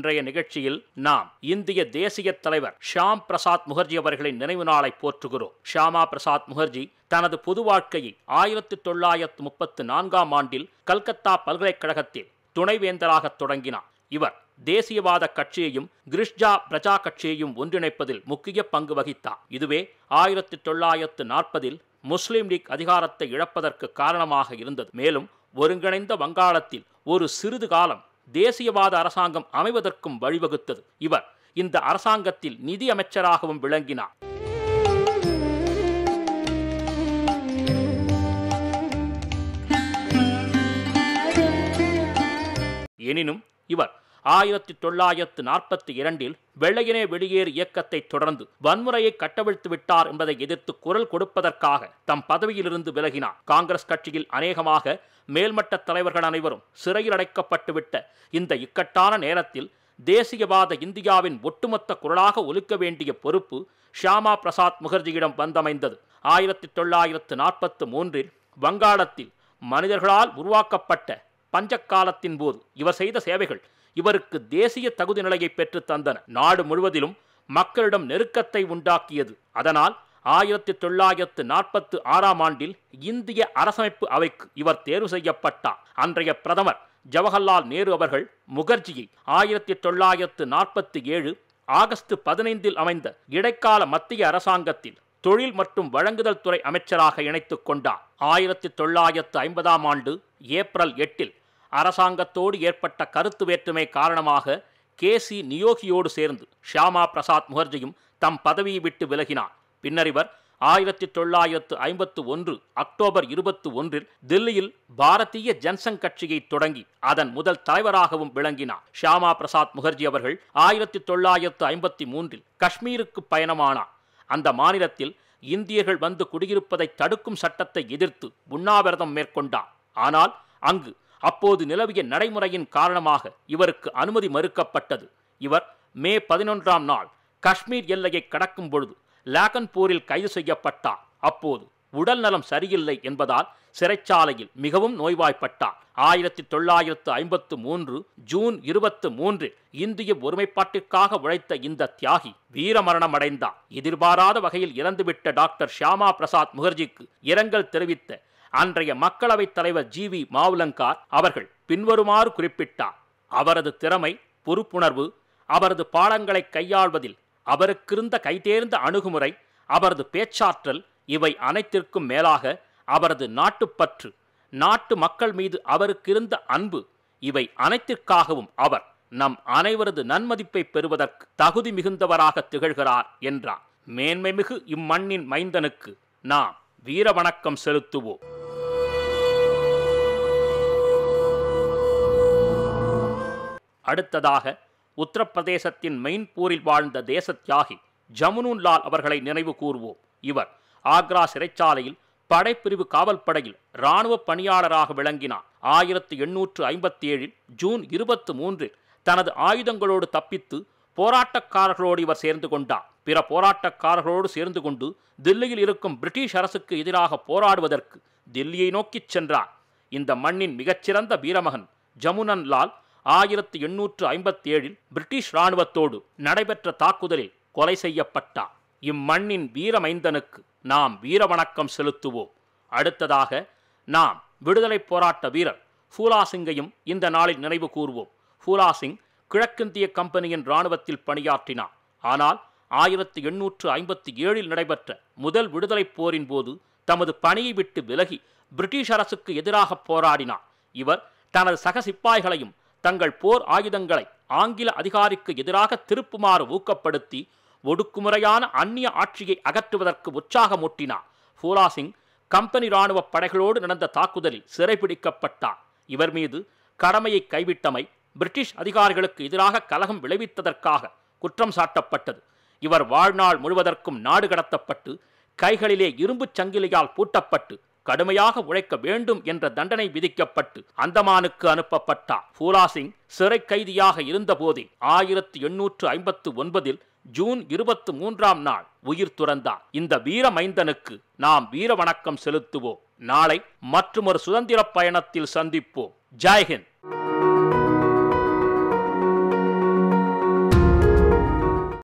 இன்றைய நிகழ்ச்சியில் நாம் இந்திய தேசிய தலைவர் ஷாம் பிரசாத் முகர்ஜி அவர்களின் நினைவு நாளை போற்றுகிறோம் ஷாமா பிரசாத் முகர்ஜி தனது பொது வாழ்க்கையை ஆயிரத்தி தொள்ளாயிரத்து முப்பத்து நான்காம் ஆண்டில் கல்கத்தா பல்கலைக்கழகத்தில் துணைவேந்தராக தொடங்கினார் இவர் தேசியவாத கட்சியையும் கிரிஷ்ஜா பிரஜா கட்சியையும் ஒன்றிணைப்பதில் முக்கிய பங்கு வகித்தார் இதுவே ஆயிரத்தி தொள்ளாயிரத்து நாற்பதில் முஸ்லிம் லீக் அதிகாரத்தை இழப்பதற்கு காரணமாக இருந்தது மேலும் ஒருங்கிணைந்த வங்காளத்தில் ஒரு சிறிது காலம் தேசியவாத அரசாங்கம் அமைவதற்கும் வழிவகுத்தது இவர் இந்த அரசாங்கத்தில் நிதி அமைச்சராகவும் விளங்கினார் எனினும் இவர் ஆயிரத்தி தொள்ளாயிரத்து நாற்பத்தி இரண்டில் வெள்ளையனே வெளியேறு இயக்கத்தை தொடர்ந்து வன்முறையை கட்டவிழ்த்து விட்டார் என்பதை எதிர்த்து குரல் கொடுப்பதற்காக தம் பதவியிலிருந்து விலகினார் காங்கிரஸ் கட்சியில் அநேகமாக மேல்மட்ட தலைவர்கள் அனைவரும் சிறையில் அடைக்கப்பட்டுவிட்ட இந்த இக்கட்டான நேரத்தில் தேசியவாத இந்தியாவின் ஒட்டுமொத்த குரலாக ஒலிக்க வேண்டிய பொறுப்பு ஷியாமா பிரசாத் முகர்ஜியிடம் வந்தமைந்தது ஆயிரத்தி தொள்ளாயிரத்து நாற்பத்து மூன்றில் வங்காளத்தில் மனிதர்களால் உருவாக்கப்பட்ட பஞ்சக்காலத்தின் போது இவர் செய்த சேவைகள் இவருக்கு தேசிய தகுதி நிலையை பெற்று தந்தன நாடு முழுவதிலும் மக்களிடம் நெருக்கத்தை உண்டாக்கியது அதனால் ஆயிரத்தி தொள்ளாயிரத்து நாற்பத்து ஆறாம் ஆண்டில் இந்திய அரசமைப்பு அவைக்கு இவர் தேர்வு செய்யப்பட்டார் அன்றைய பிரதமர் ஜவஹர்லால் நேரு அவர்கள் முகர்ஜியை ஆயிரத்தி தொள்ளாயிரத்து நாற்பத்தி ஏழு ஆகஸ்ட் பதினைந்தில் அமைந்த இடைக்கால மத்திய அரசாங்கத்தில் தொழில் மற்றும் வழங்குதல் துறை அமைச்சராக இணைத்துக் கொண்டார் ஆயிரத்தி தொள்ளாயிரத்து ஐம்பதாம் ஆண்டு ஏப்ரல் எட்டில் அரசாங்கத்தோடு ஏற்பட்ட கருத்து வேற்றுமை காரணமாக கே சி நியோகியோடு சேர்ந்து ஷியாமா பிரசாத் முகர்ஜியும் தம் பதவியை விட்டு விலகினார் பின்னர் இவர் ஆயிரத்தி தொள்ளாயிரத்து ஐம்பத்து ஒன்று அக்டோபர் இருபத்தி ஒன்றில் தில்லியில் பாரதிய ஜனசங் கட்சியை தொடங்கி அதன் முதல் தலைவராகவும் விளங்கினார் ஷியாமா பிரசாத் முகர்ஜி அவர்கள் ஆயிரத்தி தொள்ளாயிரத்து ஐம்பத்தி மூன்றில் காஷ்மீருக்கு பயணமானார் அந்த மாநிலத்தில் இந்தியர்கள் வந்து குடியிருப்பதை தடுக்கும் சட்டத்தை எதிர்த்து உண்ணாவிரதம் மேற்கொண்டார் ஆனால் அங்கு அப்போது நிலவிய நடைமுறையின் காரணமாக இவருக்கு அனுமதி மறுக்கப்பட்டது இவர் மே பதினொன்றாம் நாள் காஷ்மீர் எல்லையை கடக்கும் பொழுது லாகன்பூரில் கைது செய்யப்பட்டார் அப்போது உடல் நலம் சரியில்லை என்பதால் சிறைச்சாலையில் மிகவும் நோய்வாய்ப்பட்டார் ஆயிரத்தி தொள்ளாயிரத்து ஐம்பத்து மூன்று ஜூன் இருபத்து மூன்றில் இந்திய ஒருமைப்பாட்டிற்காக உழைத்த இந்த தியாகி வீரமரணம் அடைந்தார் எதிர்பாராத வகையில் இறந்துவிட்ட டாக்டர் ஷியாமா பிரசாத் முகர்ஜிக்கு இரங்கல் தெரிவித்த அன்றைய மக்களவைத் தலைவர் ஜி வி மாவுலங்கார் அவர்கள் பின்வருமாறு குறிப்பிட்டார் அவரது திறமை பொறுப்புணர்வு அவரது பாடங்களை கையாள்வதில் அவருக்கிருந்த கைதேர்ந்த அணுகுமுறை அவரது பேச்சாற்றல் இவை அனைத்திற்கும் மேலாக அவரது நாட்டுப்பற்று நாட்டு மக்கள் மீது அவருக்கிருந்த அன்பு இவை அனைத்திற்காகவும் அவர் நம் அனைவரது நன்மதிப்பை பெறுவதற்கு தகுதி மிகுந்தவராக திகழ்கிறார் என்றார் மேன்மைமிகு இம்மண்ணின் மைந்தனுக்கு நாம் வீர வணக்கம் செலுத்துவோம் அடுத்ததாக உத்தரப்பிரதேசத்தின் மெயின்பூரில் வாழ்ந்த தேச தியாகி ஜமுனூன் லால் அவர்களை நினைவு கூறுவோம் இவர் ஆக்ரா சிறைச்சாலையில் படைப்பிரிவு காவல்படையில் இராணுவ பணியாளராக விளங்கினார் ஆயிரத்தி எண்ணூற்று ஐம்பத்தி ஏழில் ஜூன் இருபத்து மூன்றில் தனது ஆயுதங்களோடு தப்பித்து போராட்டக்காரர்களோடு இவர் சேர்ந்து கொண்டார் பிற போராட்டக்காரர்களோடு சேர்ந்து கொண்டு தில்லியில் இருக்கும் பிரிட்டிஷ் அரசுக்கு எதிராக போராடுவதற்கு தில்லியை நோக்கிச் சென்றார் இந்த மண்ணின் மிகச்சிறந்த வீரமகன் ஜமுனன் லால் ஆயிரத்தி எண்ணூற்று ஐம்பத்தி ஏழில் பிரிட்டிஷ் இராணுவத்தோடு நடைபெற்ற தாக்குதலில் கொலை செய்யப்பட்டார் இம்மண்ணின் வீரமைந்தனுக்கு நாம் வீர வணக்கம் செலுத்துவோம் அடுத்ததாக நாம் விடுதலை போராட்ட வீரர் ஃபூலா சிங்கையும் இந்த நாளில் நினைவு கூறுவோம் ஃபூலா சிங் கிழக்கிந்திய கம்பெனியின் இராணுவத்தில் பணியாற்றினார் ஆனால் ஆயிரத்தி எண்ணூற்று ஐம்பத்தி ஏழில் நடைபெற்ற முதல் விடுதலைப் போரின் போது தமது பணியை விட்டு விலகி பிரிட்டிஷ் அரசுக்கு எதிராக போராடினார் இவர் தனது சக சிப்பாய்களையும் தங்கள் போர் ஆயுதங்களை ஆங்கில அதிகாரிக்கு எதிராக திருப்புமாறு ஊக்கப்படுத்தி ஒடுக்குமுறையான அந்நிய ஆட்சியை அகற்றுவதற்கு உற்சாகமூட்டினார் ஃபூலா சிங் கம்பெனி இராணுவ படைகளோடு நடந்த தாக்குதலில் சிறைபிடிக்கப்பட்டார் இவர் மீது கடமையை கைவிட்டமை பிரிட்டிஷ் அதிகாரிகளுக்கு எதிராக கலகம் விளைவித்ததற்காக குற்றம் சாட்டப்பட்டது இவர் வாழ்நாள் முழுவதற்கும் நாடு கடத்தப்பட்டு கைகளிலே இரும்புச் சங்கிலியால் பூட்டப்பட்டு கடுமையாக உழைக்க வேண்டும் என்ற தண்டனை விதிக்கப்பட்டு அந்தமானுக்கு அனுப்பப்பட்டார் ஃபூலா சிங் சிறை கைதியாக இருந்தபோதே ஆயிரத்தி எண்ணூற்று ஐம்பத்து ஒன்பதில் ஜூன் இருபத்து மூன்றாம் நாள் உயிர் துறந்தார் இந்த வீர மைந்தனுக்கு நாம் வீர வணக்கம் செலுத்துவோம் நாளை மற்றுமொரு சுதந்திர பயணத்தில் சந்திப்போம் ஜெய்ஹிந்த்